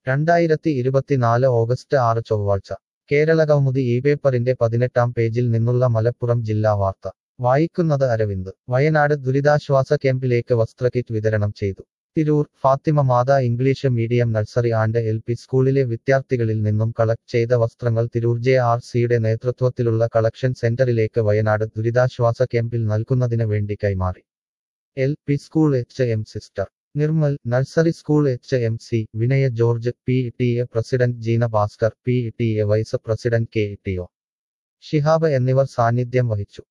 രണ്ടായിരത്തി ഇരുപത്തിനാല് ഓഗസ്റ്റ് ആറ് ചൊവ്വാഴ്ച കേരളകൗമുദി ഈ പേപ്പറിന്റെ പതിനെട്ടാം പേജിൽ നിന്നുള്ള മലപ്പുറം ജില്ലാ വാർത്ത വായിക്കുന്നത് അരവിന്ദ് വയനാട് ദുരിതാശ്വാസ ക്യാമ്പിലേക്ക് വസ്ത്രകിറ്റ് വിതരണം ചെയ്തു Tirur Fathima Matha English medium nursery and L P സ്കൂളിലെ വിദ്യാർത്ഥികളിൽ നിന്നും കളക്ട് ചെയ്ത വസ്ത്രങ്ങൾ തിരൂർ ജെ ആർ സിയുടെ നേതൃത്വത്തിലുള്ള കളക്ഷൻ സെന്ററിലേക്ക് വയനാട് ദുരിതാശ്വാസ ക്യാമ്പിൽ നൽകുന്നതിന് വേണ്ടി കൈമാറി L P school H M sister Nirmal nursery school H M C Vinaya George P T A president Jeena Bhaskar P T A vice president K T O Shihab എന്നിവർ സാന്നിധ്യം വഹിച്ചു